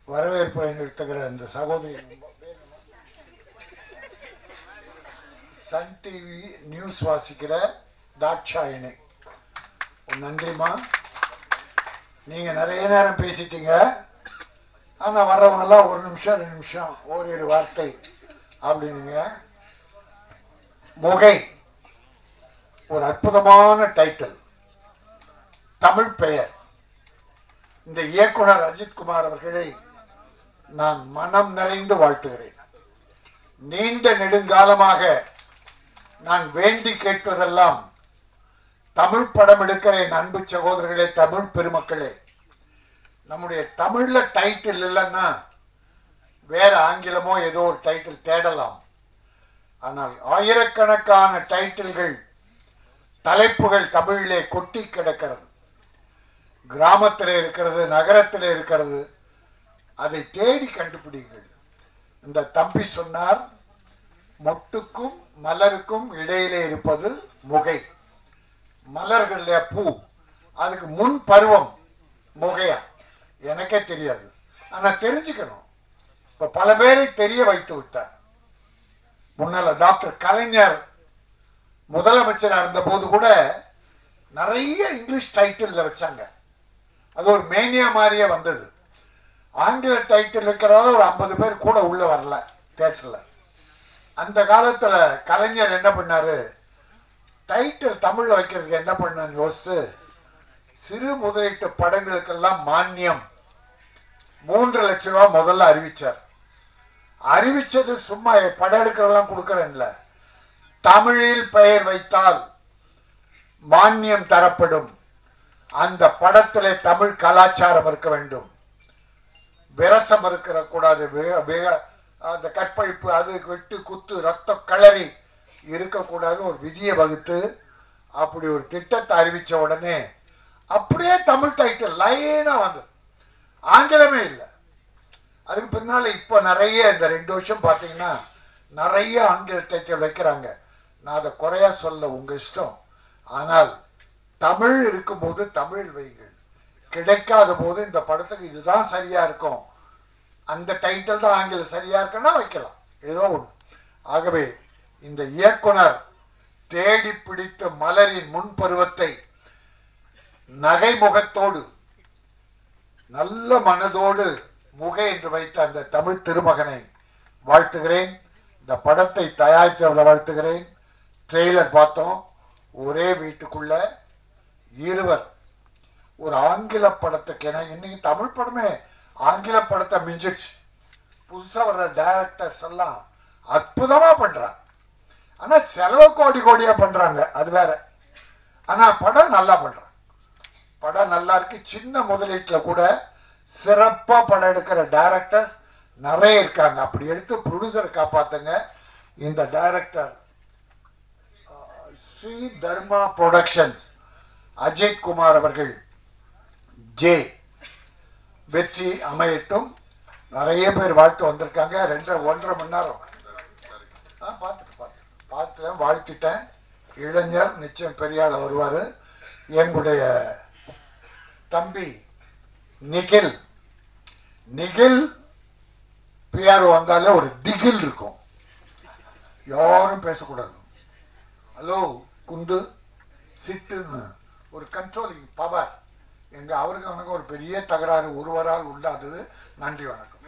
வரவேற்பை நிறுத்துகிற இந்த சகோதரி சன் டிவி நியூஸ் வாசிக்கிற தாட்சாயினி நன்றிம்மா நீங்க நிறைய நேரம் பேசிட்டீங்க ஆனா வர்றவங்கெல்லாம் ஒரு நிமிஷம் ரெண்டு நிமிஷம் ஓரிரு வார்த்தை அப்படின்னுங்க முகை ஒரு அற்புதமான டைட்டில் தமிழ் பெயர் இந்த இயக்குனர் அஜித்குமார் அவர்களை நான் மனம் நிறைந்து வாழ்த்துகிறேன் நீண்ட நெடுங்காலமாக நான் வேண்டி கேட்பதெல்லாம் தமிழ் படம் எடுக்கிற என் அன்பு சகோதரர்களே தமிழ் பெருமக்களே நம்முடைய தமிழ்ல டைட்டில் இல்லைன்னா வேற ஆங்கிலமோ ஏதோ ஒரு டைட்டில் தேடலாம் ஆனால் ஆயிரக்கணக்கான டைட்டில்கள் தலைப்புகள் தமிழிலே கொட்டி கிடக்கிறது கிராமத்தில் இருக்கிறது நகரத்தில் இருக்கிறது அதை தேடி கண்டுபிடிங்கள் இந்த தம்பி சொன்னார் மொட்டுக்கும் மலருக்கும் இடையிலே இருப்பது முகை மலர்கள்ல பூ அதுக்கு முன் பருவம் முகையா எனக்கே தெரியாது ஆனா தெரிஞ்சுக்கணும் இப்ப பல பேரை தெரிய வைத்து விட்டார் முன்னால டாக்டர் கலைஞர் முதலமைச்சரா இருந்த போது கூட நிறைய இங்கிலீஷ் டைட்டில் வச்சாங்க அது ஒரு மேனியா மாதிரியே வந்தது ஆங்கில டைட்டில் இருக்கிறதால ஒரு ஐம்பது பேர் கூட உள்ள வரல தேட்டர்ல அந்த காலத்துல கலைஞர் என்ன பண்ணாரு டைட்டில் தமிழ்ல வைக்கிறதுக்கு என்ன பண்ணான்னு யோசித்து சிறு முதலீட்டு படங்களுக்கெல்லாம் மானியம் மூன்று லட்சம் ரூபாய் முதல்ல அறிவிச்சார் அறிவிச்சது சும்மா படம் எடுக்கிறதெல்லாம் கொடுக்கறேன்ல தமிழில் பெயர் வைத்தால் மானியம் தரப்படும் அந்த படத்திலே தமிழ் கலாச்சாரம் இருக்க வேண்டும் விரசம் இருக்கிற கூடாது வே- வே- அந்த கற்பழிப்பு அது வெட்டு குத்து ரத்த களரி இருக்கக்கூடாது ஒரு விதியை வகுத்து அப்படி ஒரு திட்டத்தை அறிவிச்ச உடனே அப்படியே தமிழ் டைட்டில் லைனா வந்தது ஆங்கிலமே இல்லை அதுக்கு பின்னால இப்போ நிறைய இந்த ரெண்டு வருஷம் பார்த்தீங்கன்னா நிறைய ஆங்கில டைட்டில் வைக்கிறாங்க நான் அதை குறையா சொல்ல உங்க இஷ்டம் ஆனால் தமிழ் இருக்கும்போது தமிழ் வைங்கள் கிடைக்காத போது இந்த படத்துக்கு இதுதான் சரியா இருக்கும் அந்த டைட்டில் தான் ஆங்கிலம் சரியா இருக்குன்னா வைக்கலாம் ஏதோ ஒன்று ஆகவே இந்த இயக்குனர் தேடி பிடித்த மலரின் முன்பருவத்தை நகைமுகத்தோடு நல்ல மனதோடு முகை என்று வைத்த அந்த தமிழ் திருமகனை வாழ்த்துகிறேன் இந்த படத்தை தயாரித்தவரை வாழ்த்துகிறேன் ட்ரெய்லர் பார்த்தோம் ஒரே வீட்டுக்குள்ள இருவர் ஒரு ஆங்கில படத்துக்கு ஏன்னா இன்னைக்கு தமிழ் படமே ஆங்கில படத்தை மிஞ்சிடுச்சு புதுசா வர்ற டைரக்டர்ஸ் எல்லாம் அற்புதமா பண்றாங்க ஆனா செலவு கோடி கோடியா பண்றாங்க அது வேற ஆனா படம் நல்லா பண்றாங்க படம் நல்லா இருக்கு சின்ன முதலீட்டுல கூட சிறப்பா படம் எடுக்கிற டைரக்டர்ஸ் நிறைய இருக்காங்க அப்படி எடுத்து ப்ரொடியூசர் காப்பாத்துங்க இந்த டைரக்டர் ஸ்ரீ தர்மா ப்ரொடக்ஷன்ஸ் அஜய் குமார் அவர்கள் ஜே வெற்றி அமையட்டும் நிறைய பேர் வாழ்த்து வந்திருக்காங்க ரெண்டரை ஒன்றரை மணி நேரம் ஆ பார்த்துட்டு பார்த்து பார்த்துட்டேன் வாழ்த்திட்டேன் இளைஞர் நிச்சயம் பெரிய ஆள் வருவார் எங்களுடைய தம்பி நிகில் நிகில் பிஆர் வந்தாலே ஒரு திகில் இருக்கும் யாரும் பேசக்கூடாது ஹலோ குந்து சிட்டுன்னு ஒரு கண்ட்ரோலிங் பவர் எங்க அவருக்கு எனக்கு ஒரு பெரிய தகராறு ஒருவரால் உண்டாதது நன்றி வணக்கம்